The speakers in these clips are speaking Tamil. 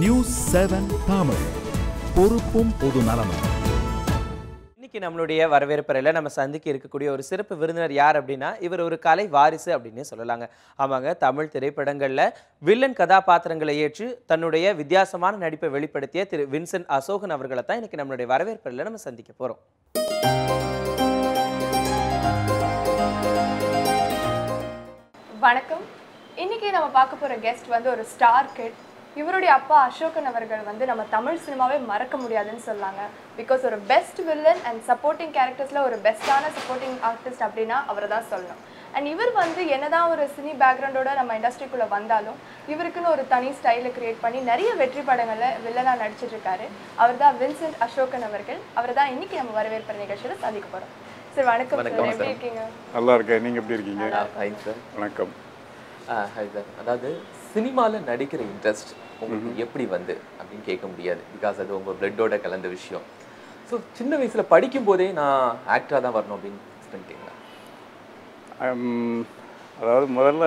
நியூஸ் செவன் தமிழ் பொறுப்பும் பொது நலமும் இன்னைக்கு நம்மளுடைய வரவேற்பறையில் நம்ம சந்திக்க இருக்கக்கூடிய ஒரு சிறப்பு விருந்தினர் யார் அப்படின்னா இவர் ஒரு கலை வாரிசு அப்படின்னே சொல்லலாங்க ஆமாங்க தமிழ் திரைப்படங்களில் வில்லன் கதாபாத்திரங்களை ஏற்று தன்னுடைய வித்தியாசமான நடிப்பை வெளிப்படுத்திய திரு வின்சென்ட் அசோகன் அவர்களை தான் இன்னைக்கு நம்மளுடைய வரவேற்பறையில் நம்ம சந்திக்க போகிறோம் வணக்கம் இன்னைக்கு நம்ம பார்க்க போற கெஸ்ட் வந்து ஒரு ஸ்டார் கிட் இவருடைய அப்பா அசோகன் அவர்கள் வந்து நம்ம தமிழ் சினிமாவே மறக்க முடியாதுன்னு சொல்லாங்க பிகாஸ் ஒரு பெஸ்ட் வில்லன் அண்ட் சப்போர்ட்டிங் கேரக்டர்ஸ்ல ஒரு பெஸ்ட்டான சப்போர்ட்டிங் ஆர்டிஸ்ட் அப்படின்னா அவரை தான் சொல்லணும் அண்ட் இவர் வந்து என்னதான் ஒரு சினி பேக்ரவுண்டோட நம்ம இண்டஸ்ட்ரிக்குள்ள வந்தாலும் இவருக்குன்னு ஒரு தனி ஸ்டைலை கிரியேட் பண்ணி நிறைய வெற்றி படங்கள்ல வில்லனா நடிச்சிட்டு இருக்காரு அவர் தான் வின்சென்ட் அசோகன் அவர்கள் அவரை தான் இன்னைக்கு நம்ம வரவேற்பு நிகழ்ச்சியில சந்திக்க போறோம் சார் வணக்கம் சார் எப்படி இருக்கீங்க நல்லா இருக்கேன் நீங்கள் எப்படி இருக்கீங்க ஃபைன் சார் வணக்கம் ஹாய் சார் அதாவது சினிமாவில் நடிக்கிற இன்ட்ரெஸ்ட் உங்களுக்கு எப்படி வந்து அப்படின்னு கேட்க முடியாது பிகாஸ் அது உங்கள் பிளட்டோட கலந்த விஷயம் ஸோ சின்ன வயசில் படிக்கும் போதே நான் ஆக்டராக தான் வரணும் அப்படின்னு fix பண்ணிட்டீங்களா Um, அதாவது முதல்ல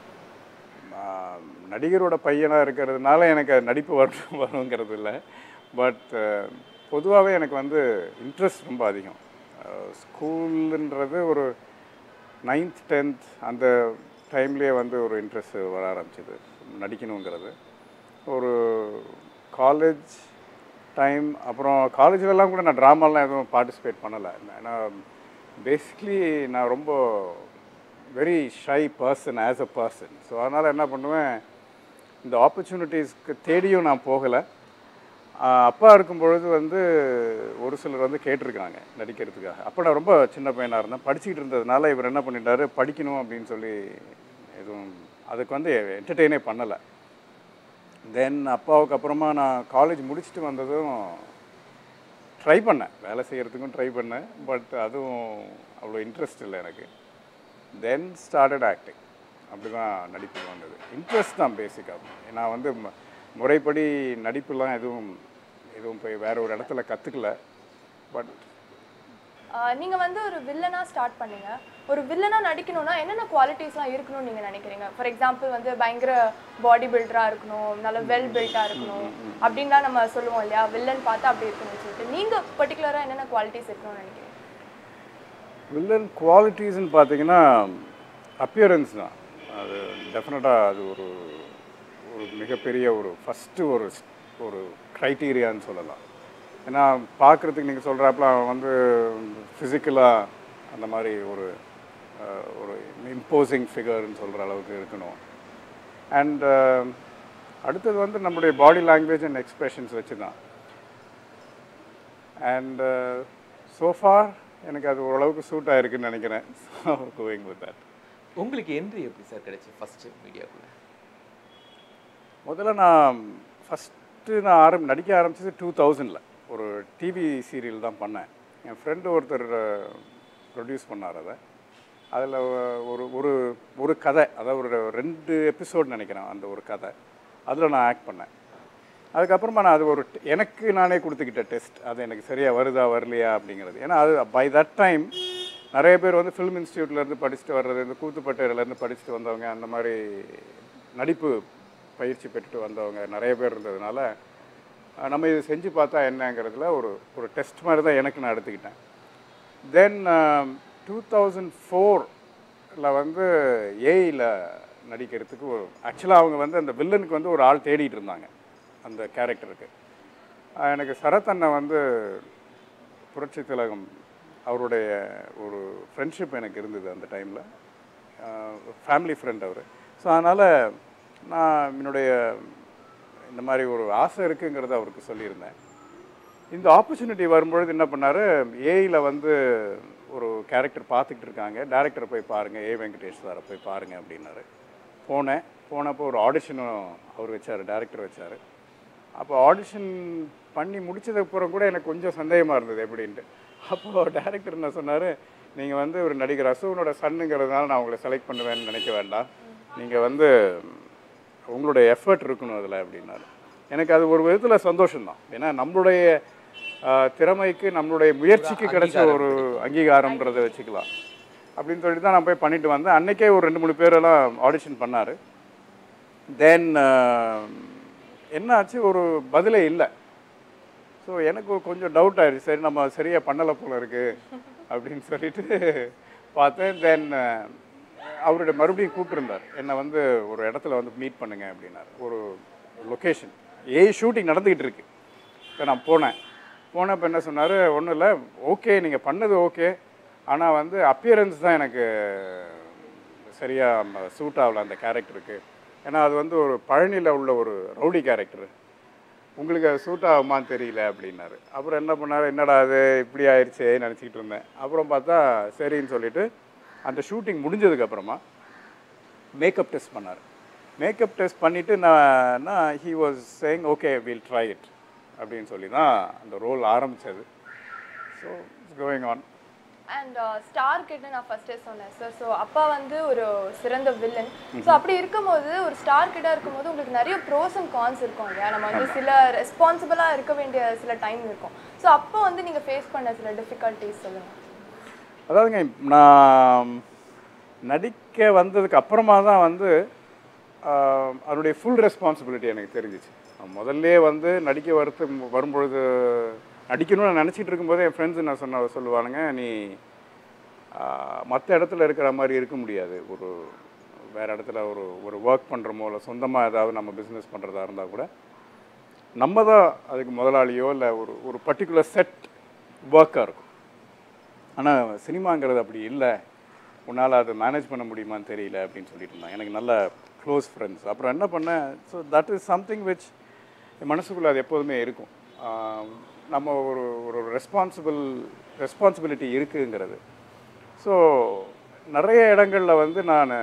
ஆ, நடிகரோட பையனாக இருக்கிறதுனால எனக்கு அது நடிப்பு வரும் வருங்கிறது இல்லை பட் பொதுவாகவே எனக்கு வந்து இன்ட்ரெஸ்ட் ரொம்ப அதிகம் ஸ்கூலுன்றது ஒரு நைன்த் டென்த் அந்த டைம்லேயே வந்து ஒரு இன்ட்ரெஸ்ட் வர ஆரம்பிச்சது நடிக்கணுங்கிறது ஒரு காலேஜ் டைம் அப்புறம் காலேஜ்லலாம் கூட நான் ட்ராமாலாம் எதுவும் பார்ட்டிசிபேட் பண்ணலை ஏன்னா பேசிக்லி நான் ரொம்ப very shy person as a person so அதனால் என்ன பண்ணுவேன் இந்த ஆப்பர்ச்சுனிட்டிஸ்க்கு தேடியும் நான் போகலை ஆஹ் அப்பா இருக்கும் பொழுது வந்து ஒரு சிலர் வந்து கேட்டிருக்காங்க நடிக்கிறதுக்காக அப்போ நான் ரொம்ப சின்ன பையனாக இருந்தேன் படிச்சுக்கிட்டு இருந்ததுனால இவர் என்ன பண்ணிட்டாரு படிக்கணும் அப்படின்னு சொல்லி எதுவும் அதுக்கு வந்து என்டர்டெயினே பண்ணலை தென் அப்பாவுக்கு அப்புறமா நான் காலேஜ் முடிச்சுட்டு வந்ததும் ட்ரை பண்ணேன் வேலை செய்கிறதுக்கும் ட்ரை பண்ணேன் பட் அதுவும் அவ்வளோ இன்ட்ரெஸ்ட் இல்லை எனக்கு தென் ஸ்டார்டட் ஆக்டிங் அப்படி தான் நடிப்பு வந்தது இன்ட்ரெஸ்ட் தான் பேசிக்காக நான் வந்து ம- முறைப்படி நடிப்புலாம் எதுவும் எதுவும் போய் வேற ஒரு இடத்துல கற்றுக்கல பட் ஆஹ் நீங்க வந்து ஒரு வில்லனா ஸ்டார்ட் பண்ணீங்க ஒரு வில்லனா நடிக்கணும்னா என்னென்ன குவாலிட்டிஸ்லாம் இருக்கணும்னு நீங்க நினைக்கிறீங்க ஃபார் எக்ஸாம்பிள் வந்து பயங்கர பாடி பில்டரா இருக்கணும் நல்ல வெல் பில்டா இருக்கணும் அப்படின்லாம் நம்ம சொல்லுவோம் இல்லையா வில்லன் பார்த்தா அப்படி இருக்கணும்னு சொல்லிட்டு நீங்க பர்டிகுலரா என்னென்ன குவாலிட்டிஸ் இருக்கணும்னு நினைக்கிறீங்க வில்லன் குவாலிட்டிஸ்னு பார்த்தீங்கன்னா அப்பியரன்ஸ் தான் அது டெஃபினட்டாக அது ஒரு ஒரு மிகப்பெரிய ஒரு ஃபஸ்ட்டு ஒரு ஸ்- ஒரு க்ரைட்டீரியான்னு சொல்லலாம் ஏன்னா பார்க்குறதுக்கு நீங்கள் சொல்கிறாப்புல அவன் வந்து ஃபிசிக்கலாக அந்த மாதிரி ஒரு அஹ், ஒரு இம்போசிங் ஃபிகர்னு சொல்கிற அளவுக்கு இருக்கணும் அண்ட் அடுத்தது வந்து நம்மளுடைய பாடி லாங்குவேஜ் அண்ட் எக்ஸ்பிரஷன்ஸ் வச்சு தான் அண்ட் சோஃபார் எனக்கு அது ஓரளவுக்கு சூட் ஆயிருக்குன்னு நினைக்கிறேன் ஸோ கோயிங் வித் தட் உங்களுக்கு என்ட்ரி எப்படி சார் கிடைச்சி ஃபஸ்ட்டு மீடியாக்குள்ள முதல்ல நான் ஃபஸ்ட்டு நான் ஆரம் நடிக்க ஆரம்பிச்சது டூ தௌசண்டில் ஒரு டிவி சீரியல் தான் பண்ணேன் என் ஃப்ரெண்டு ஒருத்தர் ப்ரொடியூஸ் பண்ணார் அதை அதில் ஒரு ஒரு ஒரு கதை அதாவது ஒரு ரெண்டு எபிசோட் நினைக்கிறேன் அந்த ஒரு கதை அதில் நான் ஆக்ட் பண்ணேன் அதுக்கப்புறமா நான் அது ஒரு t- எனக்கு நானே கொடுத்துக்கிட்ட டெஸ்ட் அது எனக்கு சரியாக வருதா வரலையா அப்படிங்கிறது ஏன்னா அது பை தட் டைம் நிறைய பேர் வந்து ஃபிலிம் இன்ஸ்டியூட்லேருந்து படிச்சுட்டு வர்றது இந்த கூத்துப்பட்டையிலேருந்து படிச்சுட்டு வந்தவங்க அந்த மாதிரி நடிப்பு பயிற்சி பெற்றுட்டு வந்தவங்க நிறைய பேர் இருந்ததுனால அஹ், நம்ம இது செஞ்சு பார்த்தா என்னங்கிறதுல ஒரு ஒரு டெஸ்ட் மாதிரி தான் எனக்கு நான் எடுத்துக்கிட்டேன் தென் டூ தௌசண்ட் ஃபோரில் வந்து ஏஐயில் நடிக்கிறதுக்கு ஒரு ஆக்சுவலாக அவங்க வந்து அந்த வில்லனுக்கு வந்து ஒரு ஆள் தேடிட்டு இருந்தாங்க அந்த கேரக்டருக்கு எனக்கு சரத் அண்ணன் வந்து புரட்சி திலகம் அவருடைய ஒரு ஃப்ரெண்ட்ஷிப் எனக்கு இருந்தது அந்த டைமில் ஃபேமிலி ஃப்ரெண்ட் அவர் ஸோ அதனால் நான் என்னுடைய இந்த மாதிரி ஒரு ஆசை இருக்குங்கிறத அவருக்கு சொல்லியிருந்தேன் இந்த ஆப்பர்ச்சுனிட்டி வரும்பொழுது என்ன பண்ணார் ஏஐயில் வந்து ஒரு கேரக்டர் பார்த்துக்கிட்டு இருக்காங்க டேரக்டரை போய் பாருங்கள் ஏ வெங்கடேஷ் சாரை போய் பாருங்கள் அப்படின்னாரு போனேன் போனப்போ ஒரு ஆடிஷனும் அவர் வச்சார் டேரக்டர் வச்சார் அப்போ ஆடிஷன் பண்ணி முடிச்சதுக்கப்புறம் கூட எனக்கு கொஞ்சம் சந்தேகமாக இருந்தது எப்படின்ட்டு அப்போது டேரக்டர் என்ன சொன்னார் நீங்கள் வந்து ஒரு நடிகர் அசோகனோட சன்னுங்கிறதுனால நான் உங்களை செலக்ட் பண்ணுவேன்னு நினைக்க வேண்டாம் நீங்கள் வந்து உங்களுடைய எஃபர்ட் இருக்கணும் அதில் அப்படின்னாரு எனக்கு அது ஒரு விதத்தில் சந்தோஷம்தான் ஏன்னா நம்மளுடைய ஆஹ், திறமைக்கு நம்மளுடைய முயற்சிக்கு கிடைச்ச ஒரு அங்கீகாரம்ன்றதை வச்சுக்கலாம் அப்படின்னு சொல்லிட்டு தான் நான் போய் பண்ணிட்டு வந்தேன் அன்னைக்கே ஒரு ரெண்டு மூணு பேரெல்லாம் ஆடிஷன் பண்ணார் தென் என்ன ஆச்சு ஒரு பதிலே இல்லை ஸோ எனக்கு கொஞ்சம் டவுட் ஆயிடுச்சு சரி நம்ம சரியாக பண்ணலை போல இருக்கு அப்படின்னு சொல்லிட்டு பார்த்தேன் தென் அவருடைய மறுபடியும் கூப்பிட்டுருந்தார் என்னை வந்து ஒரு இடத்துல வந்து மீட் பண்ணுங்க அப்படின்னாரு ஒரு லொக்கேஷன் ஏ ஷூட்டிங் நடந்துக்கிட்டு இருக்கு இப்போ நான் போனேன் போனப்போ என்ன சொன்னார் ஒன்றும் இல்லை ஓகே நீங்கள் பண்ணது ஓகே ஆனால் வந்து அப்பியரன்ஸ் தான் எனக்கு சரியாக சூட் ஆகல அந்த கேரக்டருக்கு ஏன்னா அது வந்து ஒரு பழனியில் உள்ள ஒரு ரவுடி கேரக்டர் உங்களுக்கு அது சூட் ஆகுமான்னு தெரியல அப்படின்னாரு அப்புறம் என்ன பண்ணாரு என்னடா அது இப்படி ஆயிடுச்சே நினச்சிக்கிட்டு இருந்தேன் அப்புறம் பார்த்தா சரின்னு சொல்லிட்டு அந்த ஷூட்டிங் முடிஞ்சதுக்கப்புறமா மேக்கப் டெஸ்ட் பண்ணார் மேக்கப் டெஸ்ட் பண்ணிவிட்டு நான் he was saying okay will try it அப்படின்னு சொல்லி தான் அந்த ரோல் ஆரம்பித்தது so it's going on and star கிட்ட நான் ஃபர்ஸ்டே சொன்னேன் சார் ஸோ அப்பா வந்து ஒரு சிறந்த வில்லன் ஸோ அப்படி இருக்கும்போது ஒரு ஸ்டார் கிட்ட இருக்கும்போது உங்களுக்கு நிறைய ப்ரோஸ் அண்ட் கான்ஸ் இருக்கும் இல்லையா நம்ம வந்து சில ரெஸ்பான்சிபிளாக இருக்க வேண்டிய சில டைம் இருக்கும் ஸோ அப்போ வந்து நீங்கள் ஃபேஸ் பண்ண சில டிஃபிகல்ட்டிஸ் சொல்லுங்கள் அதாவதுங்க நான் நடிக்க வந்ததுக்கு அப்புறமா தான் வந்து ஆஹ், அதனுடைய ஃபுல் ரெஸ்பான்சிபிலிட்டி எனக்கு தெரிஞ்சிச்சு நான் முதல்லே வந்து நடிக்க வரத்து வரும்பொழுது நடிக்கணும்னு நினச்சிட்டு இருக்கும்போதே என் ஃப்ரெண்ட்ஸ் என்ன சொன்ன சொல்லுவானுங்க நீ மற்ற இடத்துல இருக்கிற மாதிரி இருக்க முடியாது ஒரு வேறு இடத்துல ஒரு ஒரு ஒர்க் பண்ணுறமோ இல்லை சொந்தமாக ஏதாவது நம்ம பிஸ்னஸ் பண்ணுறதா இருந்தால் கூட நம்ம தான் அதுக்கு முதலாளியோ இல்லை ஒரு ஒரு பர்டிகுலர் செட் ஒர்க்காக இருக்கும் ஆனால் சினிமாங்கிறது அப்படி இல்லை உன்னால் அதை மேனேஜ் பண்ண முடியுமான்னு தெரியல அப்படின்னு சொல்லிட்டு இருந்தான் எனக்கு நல்ல க்ளோஸ் ஃப்ரெண்ட்ஸ் அப்புறம் என்ன பண்ணேன் so that is something which என் மனசுக்குள்ளே அது எப்போதுமே இருக்கும் ஆஹ் நம்ம ஒரு ஒரு ரெஸ்பான்சிபிள் ரெஸ்பான்சிபிலிட்டி இருக்குங்கிறது ஸோ நிறைய இடங்களில் வந்து நான்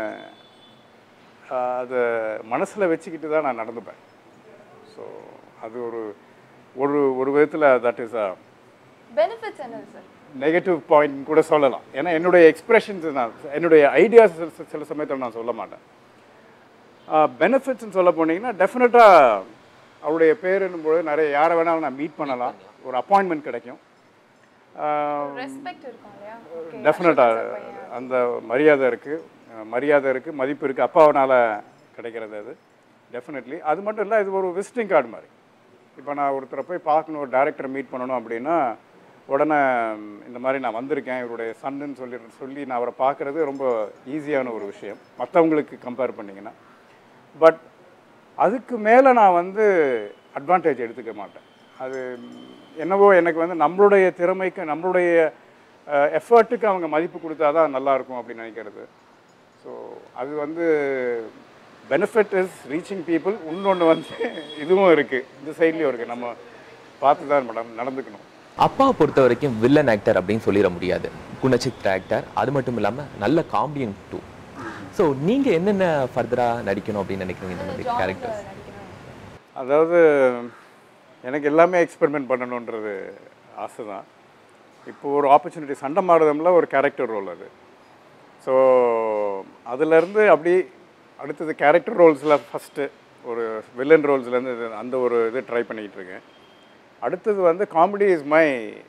அதை மனசில் வச்சுக்கிட்டு தான் நான் நடந்துப்பேன் ஸோ அது ஒரு ஒரு ஒரு விதத்தில் தட் இஸ் அ பெனிஃபிட்ஸ் என்னது சார் நெகட்டிவ் பாயிண்ட் கூட சொல்லலாம் ஏன்னா என்னுடைய எக்ஸ்பிரஷன்ஸ் நான் என்னுடைய ஐடியாஸ் சில சமயத்தில் நான் சொல்ல மாட்டேன் பெனிஃபிட்ஸ்னு சொல்ல போனீங்கன்னா டெஃபினட்டாக அவருடைய பேருன்னும் பொழுது நிறைய யாரை வேணாலும் நான் மீட் பண்ணலாம் ஒரு அப்பாயின்மெண்ட் கிடைக்கும் ரெஸ்பெக்ட் இருக்கும் இல்லையா Okay, டெஃபினட்டாக அசோக் sir பையன். அந்த மரியாதை இருக்குது மரியாதை இருக்குது மதிப்பு இருக்குது அப்பாவனால் கிடைக்கிறது அது டெஃபினெட்லி அது மட்டும் இல்லை இது ஒரு விசிட்டிங் கார்டு மாதிரி இப்போ நான் ஒருத்தரை போய் பார்க்கணும் ஒரு டேரக்டரை மீட் பண்ணணும் அப்படின்னா உடனே ம், இந்த மாதிரி நான் வந்திருக்கேன் இவருடைய சன்னுன்னு சொல்லி சொல்லி நான் அவரை பார்க்குறது ரொம்ப ஈஸியான ஒரு விஷயம் மற்றவங்களுக்கு கம்பேர் பண்ணிங்கன்னா பட் அதுக்கு மேலே நான் வந்து அட்வான்டேஜ் எடுத்துக்க மாட்டேன் அது ம், என்னவோ எனக்கு வந்து நம்மளுடைய திறமைக்கு நம்மளுடைய எஃபர்ட்டுக்கு அவங்க மதிப்பு கொடுத்தா தான் நல்லாயிருக்கும் அப்படின்னு நினைக்கிறது ஸோ அது வந்து பெனிஃபிட் இஸ் ரீச்சிங் பீப்புள் இன்னொன்று வந்து இதுவும் இருக்குது இந்த சைட்லேயும் இருக்குது நம்ம பார்த்து தான் மேடம் நடந்துக்கணும் அப்பா பொறுத்த வரைக்கும் வில்லன் ஆக்டர் அப்படின்னு சொல்லிட முடியாது குணச்சித்திர ஆக்டர் அது மட்டும் இல்லாம நல்ல காம்பியன் டூ ஸோ நீங்க என்னென்ன ஃபர்தரா நடிக்கணும் அப்படின்னு நினைக்கிறீங்க இந்த மாதிரி Genre கேரக்டர்ஸ் நடிக்கணும். அதாவது எனக்கு எல்லாமே எக்ஸ்பெரிமெண்ட் பண்ணணுன்றது ஆசை தான் இப்போ ஒரு ஆப்பர்ச்சுனிட்டி சண்டை மாறுதம்ல ஒரு கேரக்டர் ரோல் அது ஸோ அதுலேருந்து அப்படி அடுத்தது கேரக்டர் ரோல்ஸில் ஃபஸ்ட்டு ஒரு வில்லன் ரோல்ஸ்லேருந்து அந்த ஒரு இது ட்ரை பண்ணிக்கிட்டு இருக்கேன் அடுத்தது வந்து comedy is my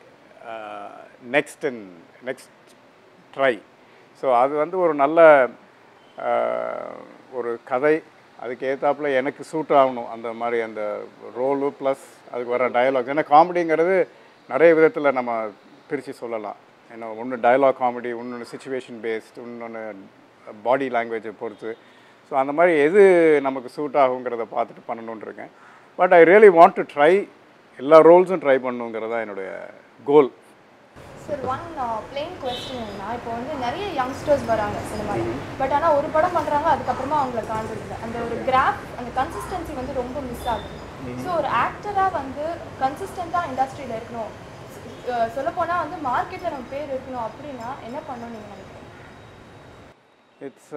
next and next try so அது வந்து ஒரு நல்ல ஆஹ், ஒரு கதை அதுக்கு ஏத்தாப்புல எனக்கு சூட் ஆகணும் அந்த மாதிரி அந்த ரோலு ப்ளஸ் அதுக்கு வர டயலாக் ஏன்னா காமெடிங்கிறது நிறைய விதத்தில் நம்ம பிரித்து சொல்லலாம் ஏன்னா ஒன்று டயலாக் காமெடி இன்னொன்று சுச்சுவேஷன் பேஸ்ட் இன்னொன்று பாடி லாங்குவேஜை பொறுத்து ஸோ அந்த மாதிரி எது நமக்கு சூட் ஆகுங்கிறத பார்த்துட்டு பண்ணணும்னு இருக்கேன் but I really want to try எல்லா ரோல்ஸும் ட்ரை பண்ணுங்கிறது தான் என்னுடைய goal sir one plain question என்ன இப்போ வந்து நிறைய யங்ஸ்டர்ஸ் வராங்க சினிமாவில் பட் ஆனால் ஒரு படம் பண்ணுறாங்க அதுக்கப்புறமா அவங்கள காண்றது அந்த ஒரு கிராஃப் அந்த கன்சிஸ்டன்சி வந்து ரொம்ப மிஸ் ஆகுது ஸோ ஒரு ஆக்டராக வந்து கன்சிஸ்டண்ட்டாக இண்டஸ்ட்ரியில் இருக்கணும் சொல்லப்போனால் வந்து மார்க்கெட்டில் நம்ம பேர் இருக்கணும் அப்படின்னா என்ன பண்ணணும் நீங்கள் நினைக்கிறீங்க இட்ஸ்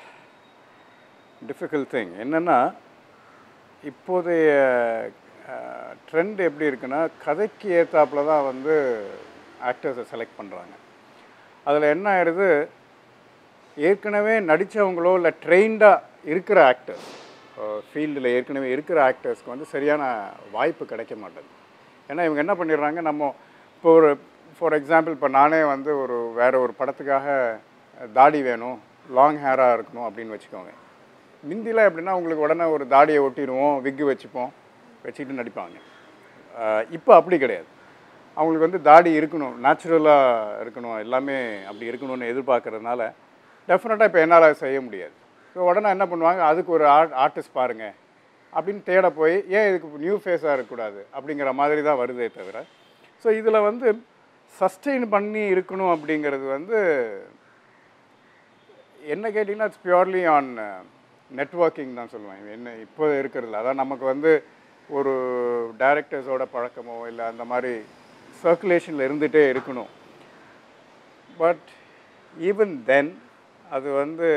டிஃபிகல்ட் திங் என்னென்னா இப்போதைய ட்ரெண்ட் எப்படி இருக்குன்னா கதைக்கு ஏற்றாப்புல தான் வந்து ஆக்டர்ஸை செலக்ட் பண்ணுறாங்க அதில் என்ன ஆயிடுது ஏற்கனவே நடித்தவங்களோ இல்லை ட்ரெயின்டாக இருக்கிற ஆக்டர்ஸ் ஃபீல்டில் ஏற்கனவே இருக்கிற ஆக்டர்ஸ்க்கு வந்து சரியான வாய்ப்பு கிடைக்க மாட்டேங்குது ஏன்னா இவங்க என்ன பண்ணிடுறாங்க நம்ம இப்போ ஒரு ஃபார் எக்ஸாம்பிள் இப்போ நானே வந்து ஒரு வேறு ஒரு படத்துக்காக தாடி வேணும் லாங் ஹேராக இருக்கணும் அப்படின்னு வச்சுக்கோங்க முந்திலாம் எப்படின்னா உங்களுக்கு உடனே ஒரு தாடியை ஒட்டிடுவோம் விக்கு வச்சுப்போம் வச்சுக்கிட்டு நடிப்பாங்க இப்போ அப்படி கிடையாது அவங்களுக்கு வந்து தாடி இருக்கணும் நேச்சுரலாக இருக்கணும் எல்லாமே அப்படி இருக்கணும்னு எதிர்பார்க்கறதுனால டெஃபினட்டாக இப்போ என்னால் செய்ய முடியாது ஸோ உடனே என்ன பண்ணுவாங்க அதுக்கு ஒரு ஆர்ட் ஆர்டிஸ்ட் பாருங்க அப்படின்னு தேட போய் ஏன் இதுக்கு நியூ ஃபேஸாக இருக்கக்கூடாது அப்படிங்கிற மாதிரி தான் வருதே தவிர ஸோ இதில் வந்து சஸ்டெயின் பண்ணி இருக்கணும் அப்படிங்கிறது வந்து என்ன கேட்டிங்கன்னா இட்ஸ் பியூர்லி ஆன் நெட்வொர்க்கிங் தான் சொல்லுவேன் என்ன இப்போ இருக்கிறதுல அதான் நமக்கு வந்து ஒரு டைரக்டர்ஸோட பழக்கமோ இல்லை அந்த மாதிரி சர்க்குலேஷனில் இருந்துகிட்டே இருக்கணும் பட் ஈவன் தென் அது வந்து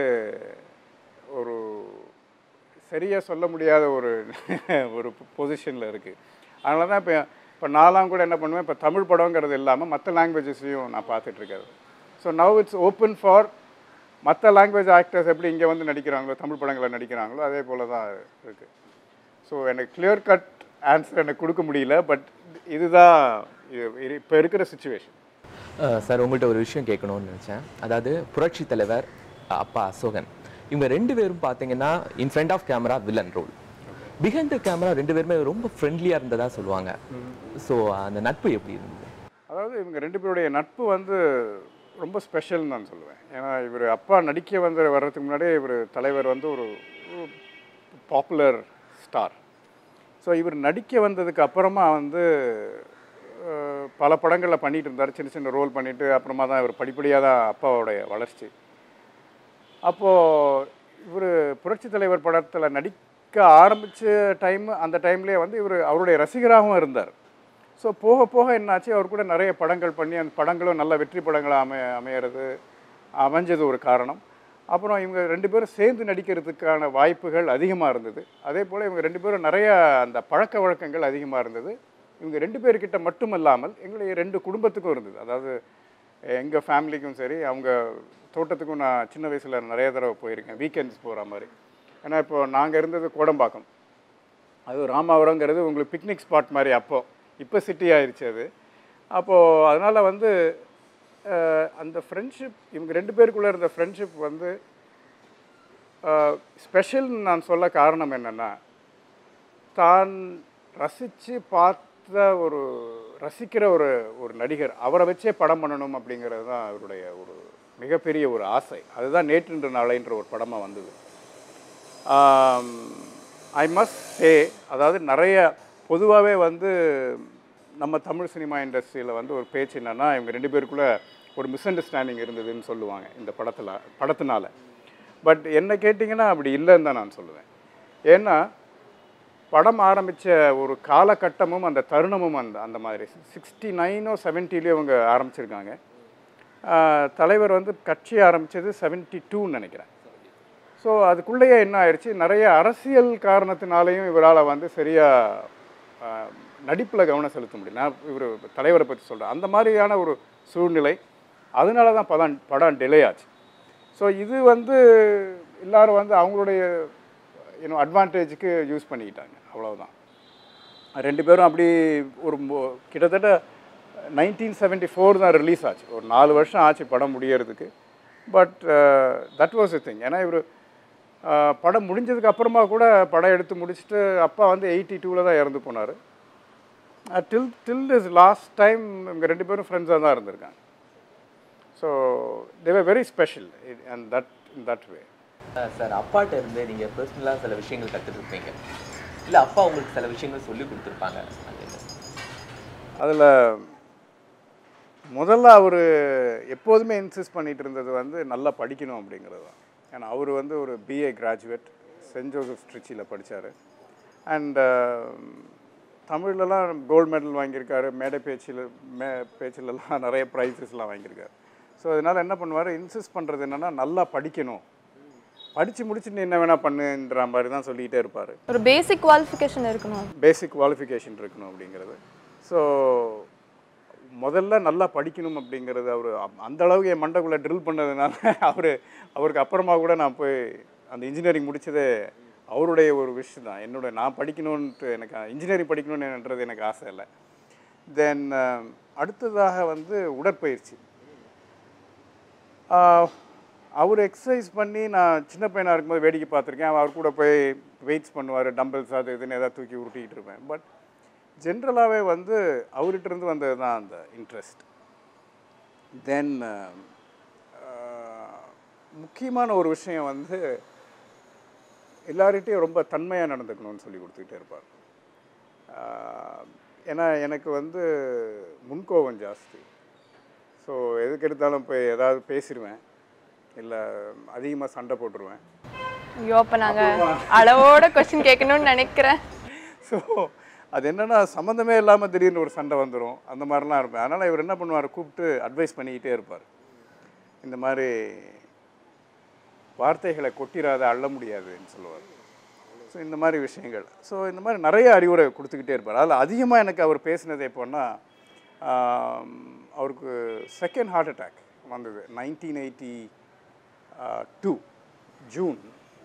ஒரு சரியாக சொல்ல முடியாத ஒரு ஒரு பொசிஷனில் இருக்குது அதனால தான் இப்போ இப்போ நான்லாம் கூட என்ன பண்ணுவேன் இப்போ தமிழ் படங்கிறது இல்லாமல் மற்ற லாங்குவேஜஸையும் நான் பார்த்துட்ருக்கேன் so now it's open for மற்ற லாங்குவேஜ் ஆக்டர்ஸ் எப்படி இங்கே வந்து நடிக்கிறாங்களோ தமிழ் படங்களில் நடிக்கிறாங்களோ அதே போல் தான் இருக்குது ஸோ எனக்கு கிளியர் கட் ஆன்சர் எனக்கு கொடுக்க முடியல பட் இதுதான் இப்போ இருக்கிற சுச்சுவேஷன் சார் உங்கள்கிட்ட ஒரு விஷயம் கேட்கணும்னு நினச்சேன் அதாவது புரட்சி தலைவர் அப்பா அசோகன் இவங்க ரெண்டு பேரும் பார்த்தீங்கன்னா in front of camera villain role behind the camera ரெண்டு பேருமே ரொம்ப ஃப்ரெண்ட்லியாக இருந்ததா சொல்லுவாங்க ஸோ அந்த நட்பு எப்படி இருந்தது அதாவது இவங்க ரெண்டு பேருடைய நட்பு வந்து ரொம்ப ஸ்பெஷல்னு நான் சொல்லுவேன் ஏன்னா இவர் அப்பா நடிக்க வந்து வர்றதுக்கு முன்னாடியே இவர் தலைவர் வந்து ஒரு பாப்புலர் ஸ்டார் ஸோ இவர் நடிக்க வந்ததுக்கு அப்புறமா வந்து அஹ், பல படங்களில் பண்ணிட்டு இருந்தார் சின்ன சின்ன ரோல் பண்ணிட்டு அப்புறமா தான் இவர் படிப்படியாக தான் அப்பாவோடைய வளர்ச்சி அப்போது இவர் புரட்சி தலைவர் படத்தில் நடிக்க ஆரம்பித்த டைம் அந்த டைம்லேயே வந்து இவர் அவருடைய ரசிகராகவும் இருந்தார் ஸோ போக போக என்னாச்சு அவர் கூட நிறைய படங்கள் பண்ணி அந்த படங்களும் நல்ல வெற்றி படங்களாக அமை அமையிறது அமைஞ்சது ஒரு காரணம் அப்புறம் இவங்க ரெண்டு பேரும் சேர்ந்து நடிக்கிறதுக்கான வாய்ப்புகள் அதிகமாக இருந்தது அதே போல் இவங்க ரெண்டு பேரும் நிறைய அந்த பழக்க வழக்கங்கள் அதிகமாக இருந்தது இவங்க ரெண்டு பேர்கிட்ட மட்டுமல்லாமல் எங்களுடைய ரெண்டு குடும்பத்துக்கும் இருந்தது அதாவது எங்கள் ஃபேமிலிக்கும் சரி அவங்க தோட்டத்துக்கும் நான் சின்ன வயசில் நிறைய தடவை போயிருக்கேன் வீக்கெண்ட்ஸ் போகிற மாதிரி ஏன்னா இப்போ நாங்கள் இருந்தது கோடம்பாக்கம் அது ராமாவரங்கிறது உங்களுக்கு பிக்னிக் ஸ்பாட் மாதிரி அப்போ இப்போ சிட்டி ஆயிடுச்சு அது அப்போது அதனால் வந்து அஹ், அந்த ஃப்ரெண்ட்ஷிப் இவங்க ரெண்டு பேருக்குள்ளே இருந்த ஃப்ரெண்ட்ஷிப் வந்து ஸ்பெஷல்னு நான் சொல்ல காரணம் என்னென்னா தான் ரசித்து பார்த்த ஒரு ரசிக்கிற ஒரு ஒரு நடிகர் அவரை வச்சே படம் பண்ணணும் அப்படிங்கிறது தான் அவருடைய ஒரு மிகப்பெரிய ஒரு ஆசை அதுதான் நேற்றுன்ற நாளைன்ற ஒரு படமாக வந்தது ஐ மஸ்ட் சே அதாவது நிறைய பொதுவாகவே வந்து நம்ம தமிழ் சினிமா இண்டஸ்ட்ரியில் வந்து ஒரு பேச்சு என்னென்னா இவங்க ரெண்டு பேருக்குள்ளே ஒரு மிஸ் அண்டர்ஸ்டாண்டிங் இருந்ததுன்னு சொல்லுவாங்க இந்த படத்தில் படத்தினால பட் என்ன கேட்டிங்கன்னா அப்படி இல்லைன்னு தான் நான் சொல்லுவேன் ஏன்னா படம் ஆரம்பித்த ஒரு காலகட்டமும் அந்த தருணமும் அந்த அந்த மாதிரி சிக்ஸ்டி நைனோ செவன்ட்டிலேயோ இவங்க ஆரம்பிச்சிருக்காங்க ஆஹ் தலைவர் வந்து கட்சி ஆரம்பித்தது செவன்ட்டி டூன்னு நினைக்கிறேன் ஸோ அதுக்குள்ளேயே என்ன ஆயிடுச்சு நிறைய அரசியல் காரணத்தினாலையும் இவரால் வந்து சரியாக நடிப்பில் கவனம் செலுத்த முடியல நான் இவர் தலைவரை பற்றி சொல்கிறேன் அந்த மாதிரியான ஒரு சூழ்நிலை அதனால தான் படம் படம் டிலே ஆச்சு ஸோ இது வந்து எல்லாரும் வந்து அவங்களுடைய இன்னும் அட்வான்டேஜுக்கு யூஸ் பண்ணிக்கிட்டாங்க அவ்வளவுதான் ரெண்டு பேரும் அப்படி ஒரு மொ- கிட்டத்தட்ட நைன்டீன் செவன்ட்டி ஃபோர் தான் ரிலீஸ் ஆச்சு ஒரு நாலு வருஷம் ஆச்சு படம் முடியறதுக்கு but that was a thing ஏன்னா இவர் படம் முடிஞ்சதுக்கு அப்புறமா கூட படம் எடுத்து முடிச்சுட்டு அப்பா வந்து எயிட்டி டூவில் தான் இறந்து போனார் till till is last time இவங்க ரெண்டு பேரும் ஃப்ரெண்ட்ஸாக தான் இருந்திருக்காங்க so they were very special and that in that way sir அப்பாட்ட இருந்து நீங்க பர்சனலாக சில விஷயங்கள் கற்றுருப்பீங்க இல்லை அப்பா உங்களுக்கு சில விஷயங்கள் சொல்லி கொடுத்துருப்பாங்க அது என்ன? அதில் முதல்ல அவர் எப்போதுமே இன்சிஸ்ட் பண்ணிட்டு இருந்தது வந்து நல்லா படிக்கணும் அப்படிங்கிறது தான் ஏன்னா அவர் வந்து ஒரு பிஏ கிராஜுவேட் சென்ட் ஜோசப் ட்ரிச்சியில் படித்தார் அண்ட் தமிழ்லலாம் கோல்டு மெடல் வாங்கியிருக்காரு மேடை பேச்சில் மே பேச்சிலலாம் நிறைய ப்ரைஸஸ்லாம் வாங்கியிருக்காரு ஸோ அதனால் என்ன பண்ணுவார் இன்சிஸ்ட் பண்ணுறது என்னென்னா நல்லா படிக்கணும் படித்து முடிச்சுட்டு நீ என்ன வேணால் பண்ணுன்ற மாதிரி தான் சொல்லிக்கிட்டே இருப்பார் ஒரு பேசிக் குவாலிஃபிகேஷன் இருக்கணும் பேசிக் குவாலிஃபிகேஷன் இருக்கணும் அப்படிங்கிறது ஸோ முதல்ல நல்லா படிக்கணும் அப்படிங்கிறது அவர் அந்த அளவுக்கு என் மண்டைக்குள்ளே ட்ரில் பண்ணதுனால அவர் அவருக்கு அப்புறமா கூட நான் போய் அந்த இன்ஜினியரிங் முடிச்சதே அவருடைய ஒரு விஷ் தான் என்னோட நான் படிக்கணுன்ட்டு எனக்கு இன்ஜினியரிங் படிக்கணும்னுன்றது எனக்கு ஆசை இல்லை தென் அடுத்ததாக வந்து உடற்பயிற்சி அவர் எக்ஸசைஸ் பண்ணி நான் சின்ன பையனாக இருக்கும்போது வேடிக்கை பார்த்துருக்கேன் அவர் கூட போய் வெயிட்ஸ் பண்ணுவார் டம்பிள்ஸ் அது இதுன்னு ஏதாவது தூக்கி உருட்டிக்கிட்டு இருப்பேன் பட் ஜென்ரலாகவே வந்து அவர்கிட்ட இருந்து வந்தது தான் அந்த இன்ட்ரெஸ்ட் தென் முக்கியமான ஒரு விஷயம் வந்து எல்லார்கிட்டையும் ரொம்ப தன்மையாக நடந்துக்கணும்னு சொல்லி கொடுத்துக்கிட்டே இருப்பார் ஆஹ் ஏன்னா எனக்கு வந்து முன்கோபம் ஜாஸ்தி ஸோ எதுக்கு எடுத்தாலும் போய் ஏதாவது பேசிடுவேன் இல்லை அதிகமாக சண்டை போட்டுருவேன் ஐயோ அப்ப நாங்க அளவோட கொஸ்டின் கேட்கணும்னு நினைக்கிறேன் ஸோ அது என்னன்னா சம்மந்தமே இல்லாமல் திடீர்னு ஒரு சண்டை வந்துடும் அந்த மாதிரிலாம் இருப்பேன் அதனால் இவர் என்ன பண்ணுவார் கூப்பிட்டு அட்வைஸ் பண்ணிக்கிட்டே இருப்பார் இந்த மாதிரி வார்த்தைகளை கொட்டிராத அள்ள முடியாதுன்னு சொல்லுவார் ஸோ இந்த மாதிரி விஷயங்கள் ஸோ இந்த மாதிரி நிறைய அறிவுரை கொடுத்துக்கிட்டே இருப்பார் அதில் அதிகமாக எனக்கு அவர் பேசினது எப்போன்னா ஆம், அவருக்கு செகண்ட் ஹார்ட் அட்டாக் வந்தது nineteen eighty two June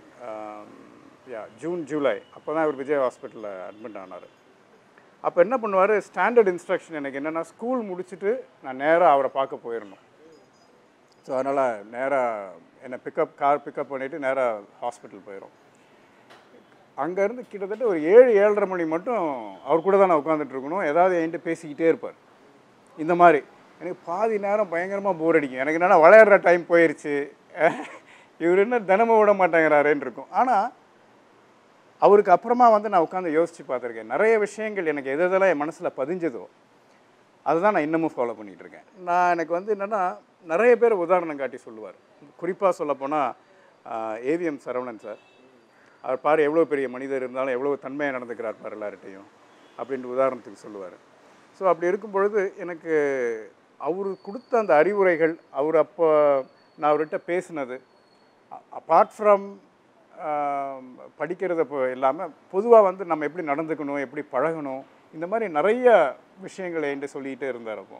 yeah June July அப்போ தான் இவர் விஜய் ஹாஸ்பிட்டலில் அட்மிட் ஆனார் அப்போ என்ன பண்ணுவார் ஸ்டாண்டர்ட் இன்ஸ்ட்ரக்ஷன் எனக்கு என்னென்னா ஸ்கூல் முடிச்சுட்டு நான் நேராக அவரை பார்க்க போயிடணும் ஸோ அதனால் நேராக என்னை பிக்கப் கார் பிக்கப் பண்ணிவிட்டு நேராக ஹாஸ்பிட்டல் போயிடும் அங்கேருந்து கிட்டத்தட்ட ஒரு ஏழு ஏழரை மணி மட்டும் அவர் கூட தான் நான் உட்காந்துட்டு இருக்கணும் ஏதாவது என்கிட்ட பேசிக்கிட்டே இருப்பார் இந்த மாதிரி எனக்கு பாதி நேரம் பயங்கரமாக போர் அடிக்கும் எனக்கு என்னென்னா விளையாடுற டைம் போயிடுச்சு இவர் என்ன தினமும் விட மாட்டேங்கிறாருன்னு இருக்கும் ஆனால் அவருக்கு அப்புறமா வந்து நான் உட்காந்து யோசித்து பார்த்துருக்கேன் நிறைய விஷயங்கள் எனக்கு எது எதெல்லாம் என் மனசில் பதிஞ்சதோ அதுதான் நான் இன்னமும் ஃபாலோ பண்ணிகிட்டு இருக்கேன் நான் எனக்கு வந்து என்னென்னா நிறைய பேர் உதாரணம் காட்டி சொல்லுவார் குறிப்பாக சொல்லப்போனால் ஏவிஎம் சரவணன் சார் அவர் பாரு எவ்வளோ பெரிய மனிதர் இருந்தாலும் எவ்வளோ தன்மையாக நடந்துக்கிறார் பாரு எல்லார்கிட்டையும் அப்படின்ட்டு உதாரணத்துக்கு சொல்லுவார் ஸோ அப்படி இருக்கும் பொழுது எனக்கு அவர் கொடுத்த அந்த அறிவுரைகள் அவர் அப்போ நான் அவர்கிட்ட பேசினது அப்பார்ட் ஃப்ரம் படிக்கிறத இப்போ இல்லாமல் பொதுவாக வந்து நம்ம எப்படி நடந்துக்கணும் எப்படி பழகணும் இந்த மாதிரி நிறைய விஷயங்களை என்கிட்ட சொல்லிக்கிட்டே இருந்தார் அப்போ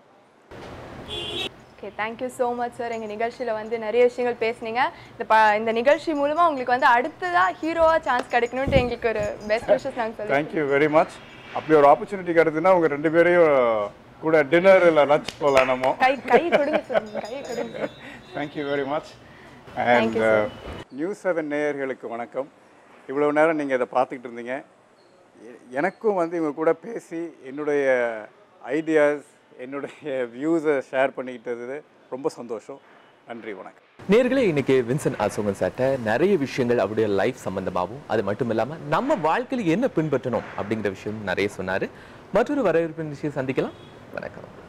okay thank you so much sir எங்கள் நிகழ்ச்சியில் வந்து நிறைய விஷயங்கள் பேசுனீங்க இந்த ப இந்த நிகழ்ச்சி மூலமாக உங்களுக்கு வந்து அடுத்ததாக ஹீரோவாக சான்ஸ் கிடைக்கணுன்ட்டு எங்களுக்கு ஒரு பெஸ்ட் விஷஸ் நாங்கள் சொல்லி தேங்க்யூ வெரி மச் அப்படி ஒரு ஆப்பர்ச்சுனிட்டி கிடைச்சுன்னா உங்கள் ரெண்டு பேரையும் கூட டின்னர் இல்லை லஞ்ச் போகலாம் நம்ம கை கை கொடுங்க சார் கை கொடுங்க thank you very much and news seven நேயர்களுக்கு வணக்கம் இவ்வளோ நேரம் நீங்கள் இதை பார்த்துக்கிட்டு இருந்தீங்க எ- எனக்கும் வந்து இவங்க கூட பேசி என்னுடைய ஐடியாஸ் என்னுடைய வியூஸை ஷேர் பண்ணிக்கிட்டது ரொம்ப சந்தோஷம் நன்றி வணக்கம் நேர்களே இன்னைக்கு வின்சென்ட் அசோகன் சார்ட்ட நிறைய விஷயங்கள் அவருடைய லைஃப் சம்பந்தமாகவும் அது மட்டும் இல்லாம நம்ம வாழ்க்கையில என்ன பின்பற்றணும் அப்படிங்கிற விஷயம் நிறைய சொன்னாரு மற்றொரு வரவேற்பு நிகழ்ச்சியை சந்திக்கலாம் வணக்கம்